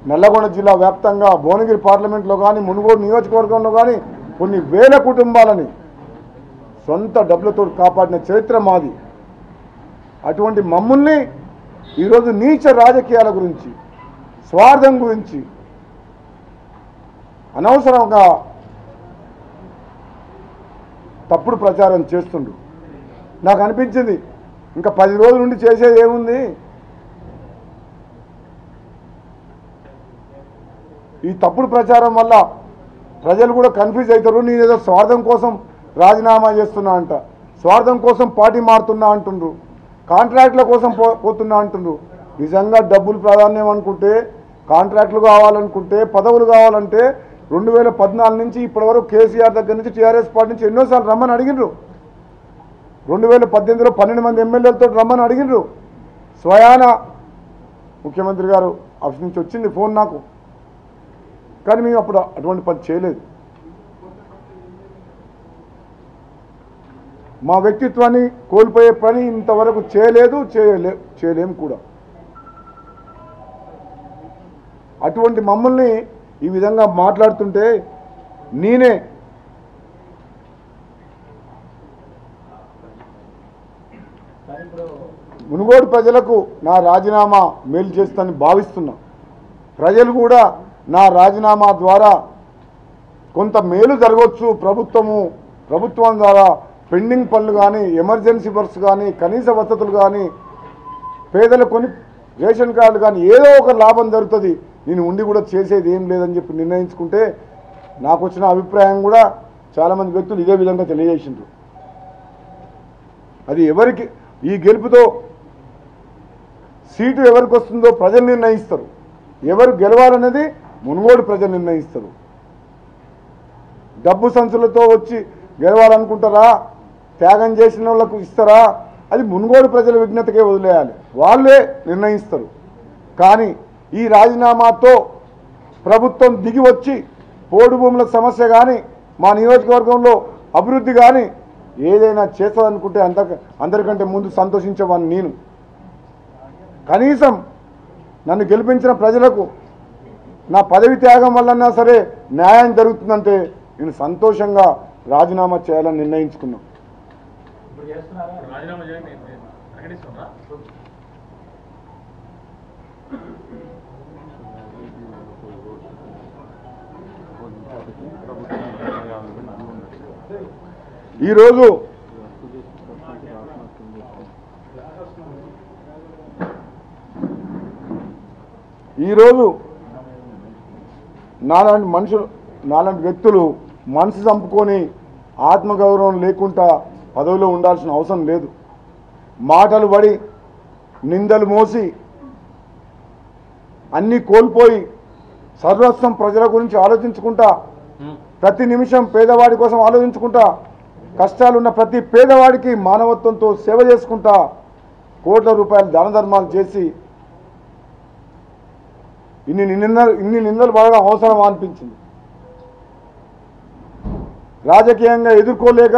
నల్లగొండ జిల్లా వ్యాప్తంగా భువనగిరి పార్లమెంట్లో కానీ మునుగోడు నియోజకవర్గంలో కానీ కొన్ని వేల కుటుంబాలని సొంత డబ్బులతో కాపాడిన చరిత్ర మాది అటువంటి మమ్మల్ని ఈరోజు నీచ రాజకీయాల గురించి స్వార్థం గురించి అనవసరంగా తప్పుడు ప్రచారం చేస్తుండు నాకు అనిపించింది ఇంకా పది రోజుల నుండి చేసేది ఏముంది ఈ తప్పుడు ప్రచారం వల్ల ప్రజలు కూడా కన్ఫ్యూజ్ అవుతారు నేను ఏదో స్వార్థం కోసం రాజీనామా చేస్తున్నా అంట స్వార్థం కోసం పార్టీ మారుతున్నా అంటుండ్రు కాంట్రాక్ట్ల కోసం పో పోతున్నా అంటుండ్రు నిజంగా డబ్బులు ప్రాధాన్యం అనుకుంటే కాంట్రాక్టులు కావాలనుకుంటే పదవులు కావాలంటే రెండు వేల పద్నాలుగు నుంచి ఇప్పటివరకు కేసీఆర్ దగ్గర నుంచి టీఆర్ఎస్ పార్టీ నుంచి ఎన్నోసార్లు రమ్మని అడిగినరు రెండు వేల పద్దెనిమిదిలో పన్నెండు మంది ఎమ్మెల్యేలతో రమ్మని అడిగినరు స్వయాన ముఖ్యమంత్రి గారు ఆఫీస్ నుంచి వచ్చింది ఫోన్ నాకు కానీ మేము అప్పుడు అటువంటి పని చేయలేదు మా వ్యక్తిత్వాన్ని కోల్పోయే పని ఇంతవరకు చేయలేదు చేయలే చేయలేం కూడా అటువంటి మమ్మల్ని ఈ విధంగా మాట్లాడుతుంటే నేనే మునుగోడు ప్రజలకు నా రాజీనామా మేలు చేస్తానని భావిస్తున్నా ప్రజలు కూడా నా రాజీనామా ద్వారా కొంత మేలు జరగవచ్చు ప్రభుత్వము ప్రభుత్వం ద్వారా పెండింగ్ పనులు కానీ ఎమర్జెన్సీ వర్క్స్ కానీ కనీస వసతులు కానీ పేదలు కొని రేషన్ కార్డులు కానీ ఏదో ఒక లాభం జరుగుతుంది నేను ఉండి కూడా చేసేది ఏం లేదని చెప్పి నిర్ణయించుకుంటే నాకు వచ్చిన అభిప్రాయం కూడా చాలామంది వ్యక్తులు ఇదే విధంగా తెలియజేసిండ్రు అది ఎవరికి ఈ గెలుపుతో సీటు ఎవరికి వస్తుందో ప్రజలు నిర్ణయిస్తారు ఎవరు గెలవాలనేది మునుగోడు ప్రజలు నిర్ణయిస్తారు డబ్బు సంచులతో వచ్చి గెలవాలనుకుంటారా త్యాగం చేసిన వాళ్ళకు ఇస్తారా అది మునుగోడు ప్రజల విజ్ఞతకే వదిలేయాలి వాళ్ళే నిర్ణయిస్తారు కానీ ఈ రాజీనామాతో ప్రభుత్వం దిగి వచ్చి పోడు భూముల సమస్య కానీ మా నియోజకవర్గంలో అభివృద్ధి కానీ ఏదైనా చేస్తాదనుకుంటే అంత అందరికంటే ముందు సంతోషించేవాడిని నేను కనీసం నన్ను గెలిపించిన ప్రజలకు నా పదవి త్యాగం వల్లన్నా సరే న్యాయం జరుగుతుందంటే నేను సంతోషంగా రాజీనామా చేయాలని నిర్ణయించుకున్నాను ఇప్పుడు చేస్తున్నారా రాజీనామా చేయండి ప్రకటిస్తున్నారా ఈరోజు ఈరోజు నాలాంటి మనుషులు నాలాంటి వ్యక్తులు మనసు చంపుకొని ఆత్మగౌరవం లేకుండా పదవిలో ఉండాల్సిన అవసరం లేదు మాటలు పడి నిందలు మోసి అన్నీ కోల్పోయి సర్వస్వం ప్రజల గురించి ఆలోచించుకుంటా ప్రతి నిమిషం పేదవాడి కోసం ఆలోచించుకుంటా కష్టాలున్న ప్రతి పేదవాడికి మానవత్వంతో సేవ చేసుకుంటా కోట్ల రూపాయలు దాన ధర్మాలు చేసి ఇన్ని నిందలు ఇన్ని నిందలు బాగా అవసరం అనిపించింది రాజకీయంగా ఎదుర్కోలేక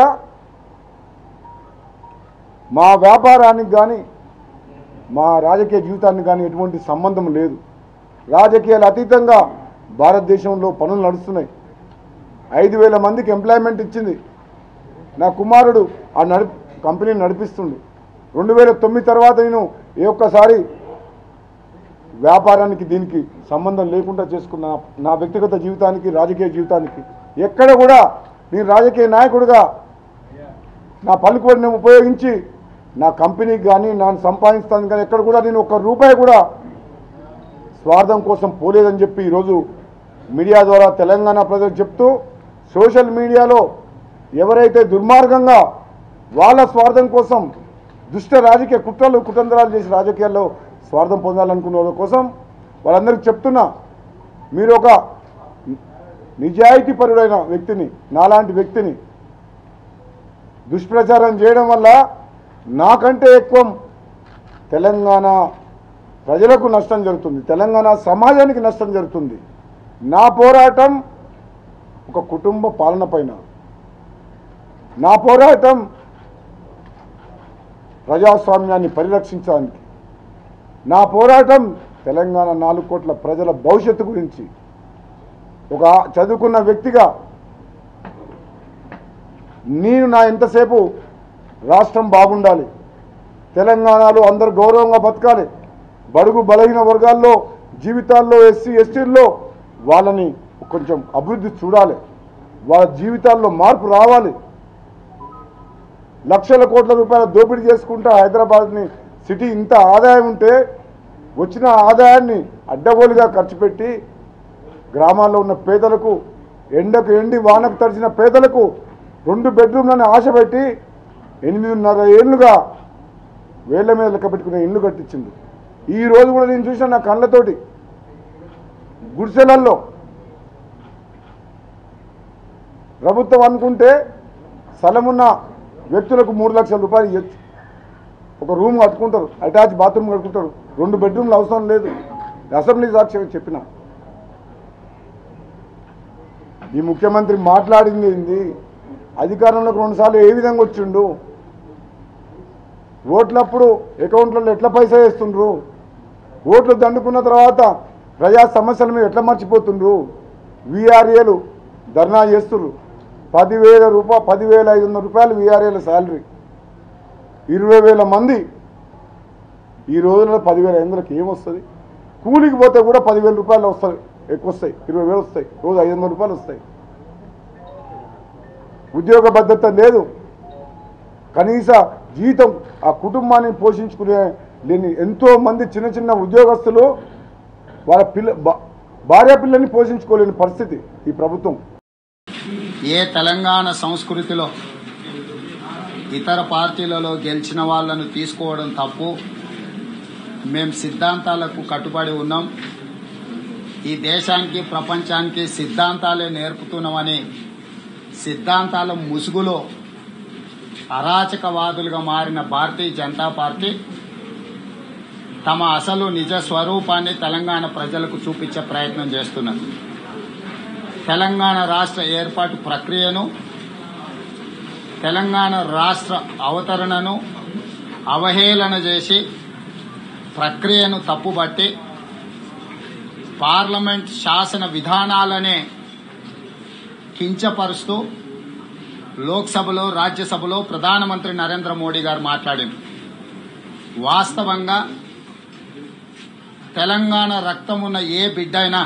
మా వ్యాపారానికి కానీ మా రాజకీయ జీవితానికి కానీ ఎటువంటి సంబంధం లేదు రాజకీయాలు అతీతంగా భారతదేశంలో పనులు నడుస్తున్నాయి ఐదు వేల మందికి ఎంప్లాయ్మెంట్ ఇచ్చింది నా కుమారుడు ఆ నడి కంపెనీని నడిపిస్తుండు రెండు వేల తొమ్మిది తర్వాత నేను ఏ ఒక్కసారి వ్యాపారానికి దీనికి సంబంధం లేకుండా చేసుకున్న నా వ్యక్తిగత జీవితానికి రాజకీయ జీవితానికి ఎక్కడ కూడా నేను రాజకీయ నాయకుడిగా నా పలుకుబడిని ఉపయోగించి నా కంపెనీకి కానీ నన్ను సంపాదిస్తాను కానీ ఎక్కడ కూడా నేను ఒక్క రూపాయి కూడా స్వార్థం కోసం పోలేదని చెప్పి ఈరోజు మీడియా ద్వారా తెలంగాణ ప్రజలకు చెప్తూ సోషల్ మీడియాలో ఎవరైతే దుర్మార్గంగా వాళ్ళ స్వార్థం కోసం దుష్ట రాజకీయ కుట్రలు కుతంత్రాలు చేసి రాజకీయాల్లో స్వార్థం పొందాలనుకున్న వాళ్ళ కోసం వాళ్ళందరికీ చెప్తున్నా మీరు ఒక నిజాయితీపరుడైన వ్యక్తిని నాలాంటి వ్యక్తిని దుష్ప్రచారం చేయడం వల్ల నాకంటే ఎక్కువ తెలంగాణ ప్రజలకు నష్టం జరుగుతుంది తెలంగాణ సమాజానికి నష్టం జరుగుతుంది నా పోరాటం ఒక కుటుంబ పాలన పైన నా పోరాటం ప్రజాస్వామ్యాన్ని పరిరక్షించడానికి నా పోరాటం తెలంగాణ నాలుగు కోట్ల ప్రజల భవిష్యత్తు గురించి ఒక చదువుకున్న వ్యక్తిగా నేను నా ఎంతసేపు రాష్ట్రం బాగుండాలి తెలంగాణలో అందరు గౌరవంగా బతకాలి బడుగు బలహీన వర్గాల్లో జీవితాల్లో ఎస్సీ ఎస్టీల్లో వాళ్ళని కొంచెం అభివృద్ధి చూడాలి వాళ్ళ జీవితాల్లో మార్పు రావాలి లక్షల కోట్ల రూపాయల దోపిడీ చేసుకుంటా హైదరాబాద్ని సిటీ ఇంత ఆదాయం ఉంటే వచ్చిన ఆదాయాన్ని అడ్డగోలుగా ఖర్చు పెట్టి గ్రామాల్లో ఉన్న పేదలకు ఎండకు ఎండి వానకు తడిచిన పేదలకు రెండు బెడ్రూమ్లని ఆశ పెట్టి ఎనిమిదిన్నర ఏళ్ళుగా వేళ్ల మీద లెక్క పెట్టుకునే ఇల్లు కట్టించింది ఈ రోజు కూడా నేను చూసిన నా కళ్ళతోటి గుడిసెలల్లో ప్రభుత్వం అనుకుంటే స్థలమున్న వ్యక్తులకు మూడు లక్షల రూపాయలు ఇవ్వచ్చు ఒక రూమ్ కట్టుకుంటారు అటాచ్ బాత్రూమ్ కట్టుకుంటారు రెండు బెడ్రూమ్లు అవసరం లేదు అసెంబ్లీ సాక్షిగా చెప్పిన ఈ ముఖ్యమంత్రి మాట్లాడింది ఏంది అధికారంలోకి రెండుసార్లు ఏ విధంగా వచ్చిండు ఓట్లప్పుడు అకౌంట్లలో ఎట్లా పైసా వేస్తుండ్రు ఓట్లు దండుకున్న తర్వాత ప్రజా సమస్యల మీద ఎట్లా మర్చిపోతుండ్రు విఆర్ఏలు ధర్నా చేస్తుర్రు పదివేల రూపాయ పదివేల ఐదు వందల రూపాయలు విఆర్ఏల శాలరీ ఇరవై వేల మంది ఈ రోజుల్లో పదివేల ఐదు వందలకి ఏమొస్తుంది కూలికి పోతే కూడా పదివేల రూపాయలు వస్తాయి ఎక్కువ వస్తాయి ఇరవై వేలు వస్తాయి రోజు ఐదు వందల రూపాయలు వస్తాయి ఉద్యోగ భద్రత లేదు కనీస జీతం ఆ కుటుంబాన్ని పోషించుకునే లేని ఎంతో మంది చిన్న చిన్న ఉద్యోగస్తులు వాళ్ళ పిల్ల భా- భార్య పిల్లల్ని పోషించుకోలేని పరిస్థితి ఈ ప్రభుత్వం ఏ తెలంగాణ సంస్కృతిలో ఇతర పార్టీలలో గెలిచిన వాళ్ళను తీసుకోవడం తప్పు మేము సిద్ధాంతాలకు కట్టుబడి ఉన్నాం ఈ దేశానికి ప్రపంచానికి సిద్ధాంతాలే నేర్పుతున్నామని సిద్ధాంతాల ముసుగులో అరాచకవాదులుగా మారిన భారతీయ జనతా పార్టీ తమ అసలు నిజ స్వరూపాన్ని తెలంగాణ ప్రజలకు చూపించే ప్రయత్నం చేస్తున్నారు తెలంగాణ రాష్ట్ర ఏర్పాటు ప్రక్రియను తెలంగాణ రాష్ట్ర అవతరణను అవహేళన చేసి ప్రక్రియను తప్పుబట్టి పార్లమెంట్ శాసన విధానాలనే కించపరుస్తూ లోక్సభలో రాజ్యసభలో ప్రధానమంత్రి నరేంద్ర మోడీ గారు మాట్లాడింది వాస్తవంగా తెలంగాణ రక్తమున్న ఏ బిడ్డైనా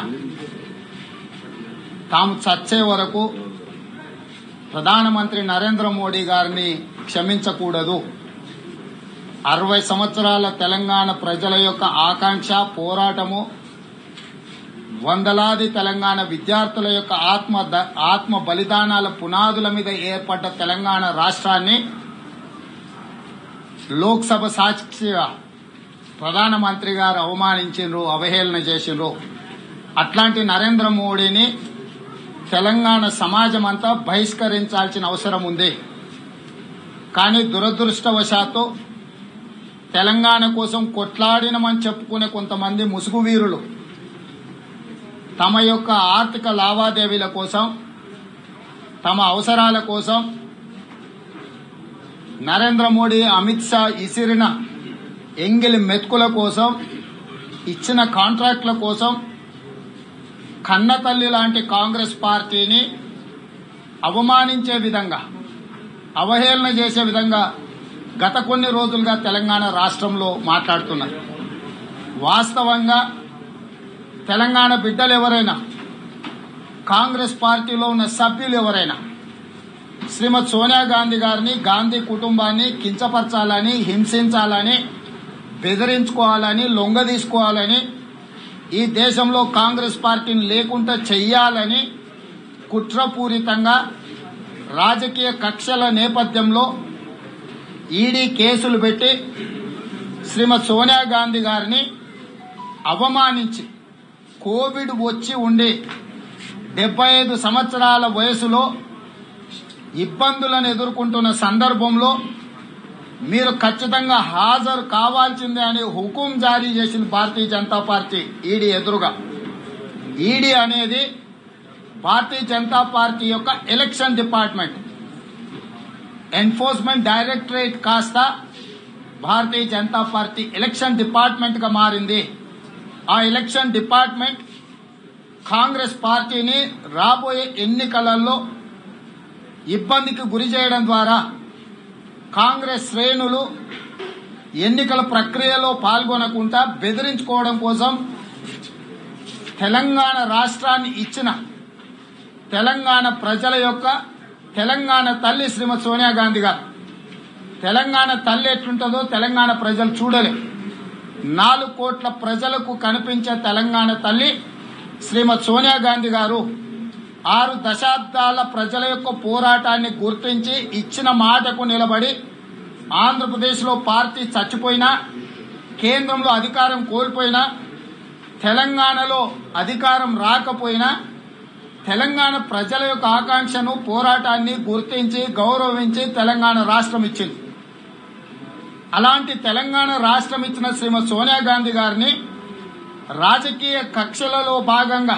తాము చచ్చే వరకు ప్రధానమంత్రి నరేంద్ర మోడీ గారిని క్షమించకూడదు అరవై సంవత్సరాల తెలంగాణ ప్రజల యొక్క ఆకాంక్ష పోరాటము వందలాది తెలంగాణ విద్యార్థుల యొక్క ఆత్మ ద- ఆత్మ బలిదానాల పునాదుల మీద ఏర్పడ్డ తెలంగాణ రాష్ట్రాన్ని లోక్సభ సాక్షిగా ప్రధానమంత్రి గారు అవమానించిండ్రు అవహేళన చేసిండ్రు అట్లాంటి నరేంద్ర మోడీని తెలంగాణ సమాజం అంతా బహిష్కరించాల్సిన అవసరం ఉంది కానీ దురదృష్టవశాత్తు తెలంగాణ కోసం కొట్లాడినమని చెప్పుకునే కొంతమంది ముసుగు వీరులు తమ యొక్క ఆర్థిక లావాదేవీల కోసం తమ అవసరాల కోసం నరేంద్ర మోడీ అమిత్ షా ఇసిరిన ఎంగిలి మెతుకుల కోసం ఇచ్చిన కాంట్రాక్టుల కోసం కన్నతల్లి లాంటి కాంగ్రెస్ పార్టీని అవమానించే విధంగా అవహేళన చేసే విధంగా గత కొన్ని రోజులుగా తెలంగాణ రాష్ట్రంలో మాట్లాడుతున్నారు వాస్తవంగా తెలంగాణ బిడ్డలు ఎవరైనా కాంగ్రెస్ పార్టీలో ఉన్న సభ్యులు ఎవరైనా శ్రీమతి సోనియా గాంధీ గారిని గాంధీ కుటుంబాన్ని కించపరచాలని హింసించాలని బెదిరించుకోవాలని లొంగ తీసుకోవాలని ఈ దేశంలో కాంగ్రెస్ పార్టీని లేకుండా చెయ్యాలని కుట్రపూరితంగా రాజకీయ కక్షల నేపథ్యంలో ఈడీ కేసులు పెట్టి శ్రీమతి సోనియా గాంధీ గారిని అవమానించి కోవిడ్ వచ్చి ఉండి డెబ్బై ఐదు సంవత్సరాల వయసులో ఇబ్బందులను ఎదుర్కొంటున్న సందర్భంలో మీరు ఖచ్చితంగా హాజరు కావాల్సిందే అని హుకుం జారీ చేసింది భారతీయ జనతా పార్టీ ఈడీ ఎదురుగా ఈడీ అనేది భారతీయ జనతా పార్టీ యొక్క ఎలక్షన్ డిపార్ట్మెంట్ ఎన్ఫోర్స్మెంట్ డైరెక్టరేట్ కాస్త Bharatiya Janata Party election department గా మారింది ఆ ఎలక్షన్ డిపార్ట్మెంట్ కాంగ్రెస్ పార్టీని రాబోయే ఎన్నికలలో ఇబ్బందికి గురి చేయడం ద్వారా కాంగ్రెస్ శ్రేణులు ఎన్నికల ప్రక్రియలో పాల్గొనకుండా బెదిరించుకోవడం కోసం తెలంగాణ రాష్ట్రాన్ని ఇచ్చిన తెలంగాణ ప్రజల యొక్క తెలంగాణ తల్లి శ్రీమతి సోనియా గాంధీ గారు తెలంగాణ తల్లి ఎట్లుంటుందో తెలంగాణ ప్రజలు చూడలే నాలుగు కోట్ల ప్రజలకు కనిపించే తెలంగాణ తల్లి శ్రీమతి సోనియా గాంధీ గారు ఆరు దశాబ్దాల ప్రజల యొక్క పోరాటాన్ని గుర్తించి ఇచ్చిన మాటకు నిలబడి ఆంధ్రప్రదేశ్లో పార్టీ చచ్చిపోయినా కేంద్రంలో అధికారం కోల్పోయినా తెలంగాణలో అధికారం రాకపోయినా తెలంగాణ ప్రజల యొక్క ఆకాంక్షను పోరాటాన్ని గుర్తించి గౌరవించి తెలంగాణ రాష్ట్రం ఇచ్చింది అలాంటి తెలంగాణ రాష్ట్రం ఇచ్చిన శ్రీమతి సోనియా గాంధీ గారిని రాజకీయ కక్షలలో భాగంగా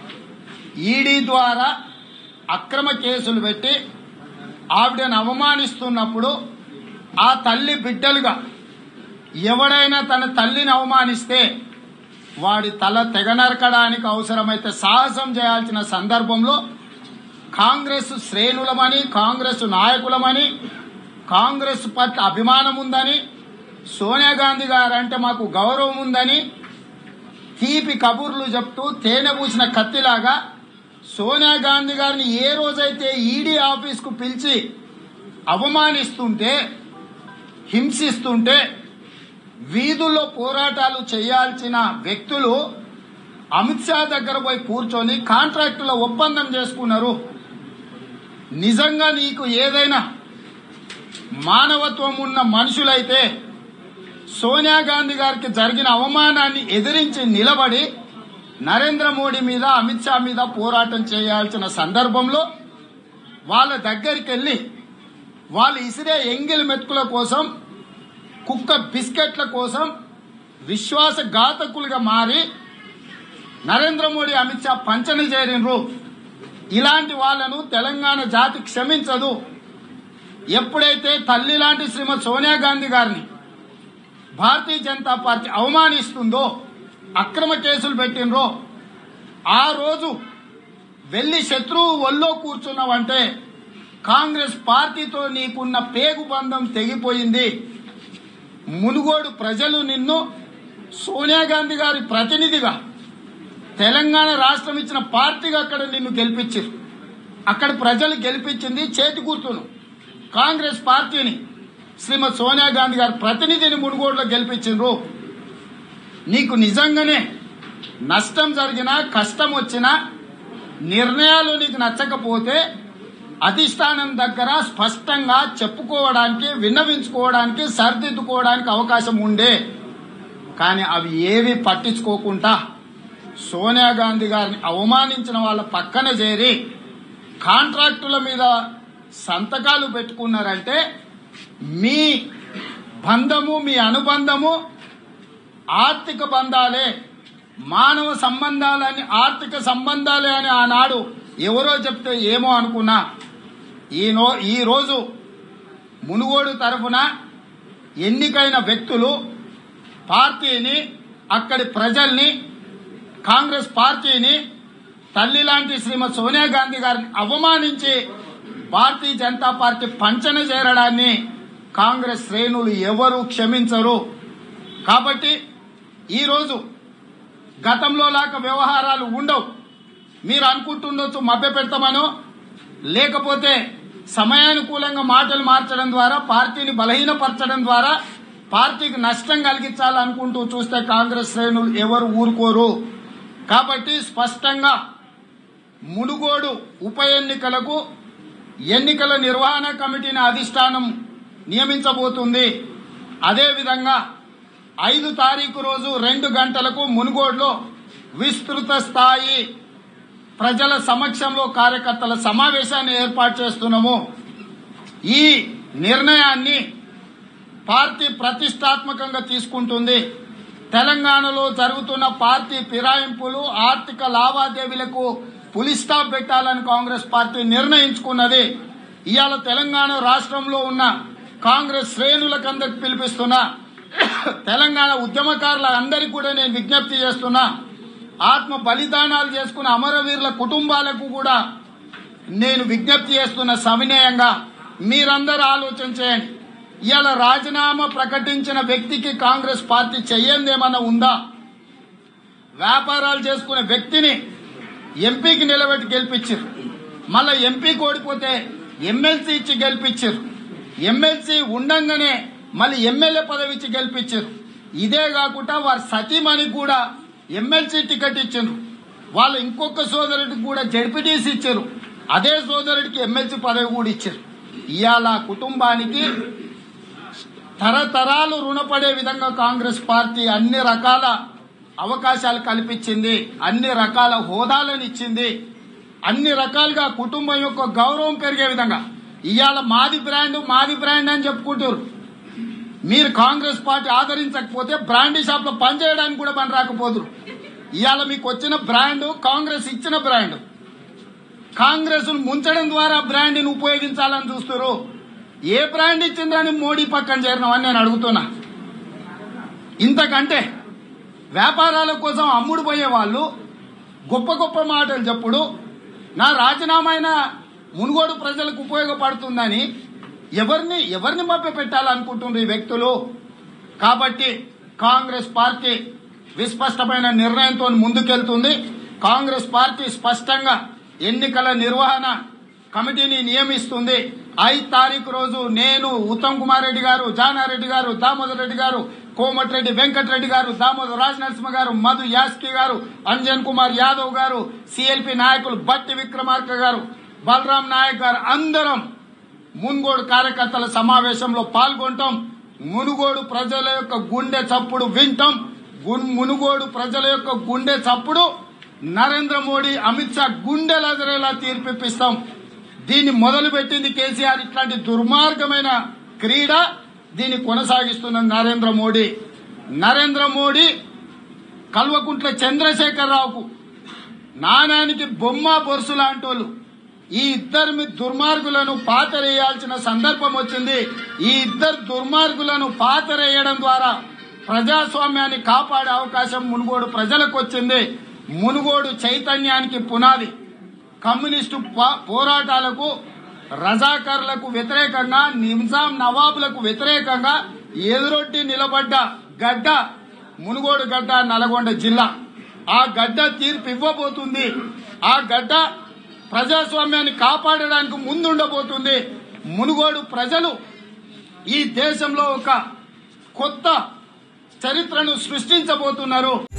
ఈడీ ద్వారా అక్రమ కేసులు పెట్టి ఆవిడను అవమానిస్తున్నప్పుడు ఆ తల్లి బిడ్డలుగా ఎవడైనా తన తల్లిని అవమానిస్తే వాడి తల తెగనరకడానికి అవసరమైతే సాహసం చేయాల్సిన సందర్భంలో కాంగ్రెస్ శ్రేణులమని కాంగ్రెస్ నాయకులమని కాంగ్రెస్ పట్ల అభిమానం ఉందని సోనియా గాంధీ గారు అంటే మాకు గౌరవం ఉందని తీపి కబుర్లు చెప్తూ తేనె పూసిన కత్తిలాగా సోనియా గాంధీ గారిని ఏ రోజైతే ఈడీ ఆఫీస్కు పిలిచి అవమానిస్తుంటే హింసిస్తుంటే వీధుల్లో పోరాటాలు చేయాల్సిన వ్యక్తులు అమిత్ షా దగ్గర పోయి కూర్చొని కాంట్రాక్టుల ఒప్పందం చేసుకున్నారు నిజంగా నీకు ఏదైనా మానవత్వం ఉన్న మనుషులైతే సోనియా గాంధీ గారికి జరిగిన అవమానాన్ని ఎదిరించి నిలబడి నరేంద్ర మోడీ మీద అమిత్ షా మీద పోరాటం చేయాల్సిన సందర్భంలో వాళ్ళ దగ్గరికి వెళ్ళి వాళ్ళు ఇసిరే ఎంగిలి మెతుకుల కోసం కుక్క బిస్కెట్ల కోసం విశ్వాసఘాతకులుగా మారి నరేంద్ర మోడీ అమిత్ షా పంచన చేరినరు ఇలాంటి వాళ్లను తెలంగాణ జాతి క్షమించదు ఎప్పుడైతే తల్లి లాంటి శ్రీమతి సోనియా గాంధీ గారిని భారతీయ జనతా పార్టీ అవమానిస్తుందో అక్రమ కేసులు పెట్టినరో ఆ రోజు వెళ్లి శత్రువు ఒళ్ళో కూర్చున్నావంటే కాంగ్రెస్ పార్టీతో నీకున్న పేగు బంధం తెగిపోయింది మునుగోడు ప్రజలు నిన్ను సోనియా గాంధీ గారి ప్రతినిధిగా తెలంగాణ రాష్ట్రం ఇచ్చిన పార్టీగా అక్కడ నిన్ను గెలిపించారు అక్కడ ప్రజలు గెలిపించింది చేతి గుర్తును కాంగ్రెస్ పార్టీని శ్రీమతి సోనియా గాంధీ గారి ప్రతినిధిని మునుగోడులో గెలిపించిండ్రు నీకు నిజంగానే నష్టం జరిగినా కష్టం వచ్చినా నిర్ణయాలు నీకు నచ్చకపోతే అధిష్టానం దగ్గర స్పష్టంగా చెప్పుకోవడానికి విన్నవించుకోవడానికి సరిదిద్దుకోవడానికి అవకాశం ఉండే కానీ అవి ఏవి పట్టించుకోకుండా సోనియా గాంధీ గారిని అవమానించిన వాళ్ళ పక్కన చేరి కాంట్రాక్టుల మీద సంతకాలు పెట్టుకున్నారంటే మీ బంధము మీ అనుబంధము ఆర్థిక బంధాలే మానవ సంబంధాలని ఆర్థిక సంబంధాలే అని ఆనాడు ఎవరో చెప్తే ఏమో అనుకున్నా ఈనో ఈ రోజు మునుగోడు తరఫున ఎన్నికైన వ్యక్తులు పార్టీని అక్కడి ప్రజల్ని కాంగ్రెస్ పార్టీని తల్లి లాంటి శ్రీమతి సోనియా గాంధీ గారిని అవమానించి భారతీయ జనతా పార్టీ పంచన చేరడాన్ని కాంగ్రెస్ శ్రేణులు ఎవరు క్షమించరు కాబట్టి ఈరోజు గతంలో లాగా వ్యవహారాలు ఉండవు మీరు అనుకుంటుండొచ్చు మభ్య పెడతామనో లేకపోతే సమయానుకూలంగా మాటలు మార్చడం ద్వారా పార్టీని బలహీనపరచడం ద్వారా పార్టీకి నష్టం కలిగించాలనుకుంటూ చూస్తే కాంగ్రెస్ శ్రేణులు ఎవరు ఊరుకోరు కాబట్టి స్పష్టంగా మునుగోడు ఉప ఎన్నికలకు ఎన్నికల నిర్వహణ కమిటీని అధిష్టానం నియమించబోతుంది అదేవిధంగా ఐదు తారీఖు రోజు రెండు గంటలకు మునుగోడులో విస్తృత స్థాయి ప్రజల సమక్షంలో కార్యకర్తల సమావేశాన్ని ఏర్పాటు చేస్తున్నాము ఈ నిర్ణయాన్ని పార్టీ ప్రతిష్టాత్మకంగా తీసుకుంటుంది తెలంగాణలో జరుగుతున్న పార్టీ ఫిరాయింపులు ఆర్థిక లావాదేవీలకు పులి స్టాప్ పెట్టాలని కాంగ్రెస్ పార్టీ నిర్ణయించుకున్నది ఇవాళ తెలంగాణ రాష్ట్రంలో ఉన్న కాంగ్రెస్ శ్రేణులకందరికి పిలిపిస్తున్నా తెలంగాణ ఉద్యమకారుల అందరికీ కూడా నేను విజ్ఞప్తి చేస్తున్నా ఆత్మ బలిదానాలు చేసుకున్న అమరవీరుల కుటుంబాలకు కూడా నేను విజ్ఞప్తి చేస్తున్న సవినయంగా మీరందరూ ఆలోచన చేయండి ఇవాళ రాజీనామా ప్రకటించిన వ్యక్తికి కాంగ్రెస్ పార్టీ చెయ్యందేమన్నా ఉందా వ్యాపారాలు చేసుకునే వ్యక్తిని ఎంపీకి నిలబెట్టి గెలిపించారు మళ్ళా ఎంపీకి ఓడిపోతే ఎమ్మెల్సీ ఇచ్చి గెలిపించారు ఎమ్మెల్సీ ఉండంగానే మళ్ళీ ఎమ్మెల్యే పదవి ఇచ్చి గెలిపించారు ఇదే కాకుండా వారి సతీమణి కూడా ఎమ్మెల్సీ టికెట్ ఇచ్చారు వాళ్ళు ఇంకొక సోదరుడికి కూడా జడ్పీటీసీ ఇచ్చారు అదే సోదరుడికి ఎమ్మెల్సీ పదవి కూడా ఇచ్చారు ఇవాళ కుటుంబానికి తరతరాలు రుణపడే విధంగా కాంగ్రెస్ పార్టీ అన్ని రకాల అవకాశాలు కల్పించింది అన్ని రకాల హోదాలను ఇచ్చింది అన్ని రకాలుగా కుటుంబం యొక్క గౌరవం పెరిగే విధంగా ఇవాళ మాది బ్రాండ్ మాది బ్రాండ్ అని చెప్పుకుంటారు మీరు కాంగ్రెస్ పార్టీ ఆదరించకపోతే బ్రాండీ షాప్ లో పనిచేయడానికి కూడా పని రాకపోదురు ఇవాళ మీకు వచ్చిన బ్రాండ్ కాంగ్రెస్ ఇచ్చిన బ్రాండ్ కాంగ్రెస్ ముంచడం ద్వారా బ్రాండ్ని ఉపయోగించాలని చూస్తారు ఏ బ్రాండ్ ఇచ్చిందని మోడీ పక్కన చేరినామని నేను అడుగుతున్నా ఇంతకంటే వ్యాపారాల కోసం అమ్ముడు పోయే వాళ్ళు గొప్ప గొప్ప మాటలు చెప్పుడు నా రాజీనామా అయినా మునుగోడు ప్రజలకు ఉపయోగపడుతుందని ఎవరిని ఎవరిని మభ్య పెట్టాలనుకుంటున్నారు ఈ వ్యక్తులు కాబట్టి కాంగ్రెస్ పార్టీ విస్పష్టమైన నిర్ణయంతో ముందుకెళ్తుంది కాంగ్రెస్ పార్టీ స్పష్టంగా ఎన్నికల నిర్వహణ కమిటీని నియమిస్తుంది ఐదు తారీఖు రోజు నేను ఉత్తమ్ కుమార్ రెడ్డి గారు జానారెడ్డి గారు దామోదర్ రెడ్డి గారు కోమటిరెడ్డి వెంకటరెడ్డి గారు దామోదర్ రాజ్ నరసింహ గారు మధు యాస్కి గారు అంజన్ కుమార్ యాదవ్ గారు సిఎల్పి నాయకులు బట్టి విక్రమార్క గారు బలరాం నాయక్ గారు అందరం మునుగోడు కార్యకర్తల సమావేశంలో పాల్గొంటాం మునుగోడు ప్రజల యొక్క గుండె చప్పుడు వింటాం గున్- మునుగోడు ప్రజల యొక్క గుండె చప్పుడు నరేంద్ర మోడీ అమిత్ షా గుండెలెదరేలా తీర్పిప్పిస్తాం దీన్ని మొదలుపెట్టింది కేసీఆర్ ఇట్లాంటి దుర్మార్గమైన క్రీడ దీన్ని కొనసాగిస్తున్న నరేంద్ర మోడీ నరేంద్ర మోడీ కల్వకుంట్ల చంద్రశేఖరరావుకు నాణానికి బొమ్మ బొరుసు లాంటోళ్ళు ఈ ఇద్దరు మీ దుర్మార్గులను పాతరేయాల్సిన సందర్భం వచ్చింది ఈ ఇద్దరు దుర్మార్గులను పాతరేయడం ద్వారా ప్రజాస్వామ్యాన్ని కాపాడే అవకాశం మునుగోడు ప్రజలకు వచ్చింది మునుగోడు చైతన్యానికి పునాది కమ్యూనిస్టు పో- పోరాటాలకు రజాకర్లకు వ్యతిరేకంగా నిజాం నవాబులకు వ్యతిరేకంగా ఎదురొట్టి నిలబడ్డ గడ్డ మునుగోడు గడ్డ నల్గొండ జిల్లా ఆ గడ్డ తీర్పు ఇవ్వబోతుంది ఆ గడ్డ ప్రజాస్వామ్యాన్ని కాపాడడానికి ముందుండబోతుంది మునుగోడు ప్రజలు ఈ దేశంలో ఒక కొత్త చరిత్రను సృష్టించబోతున్నారు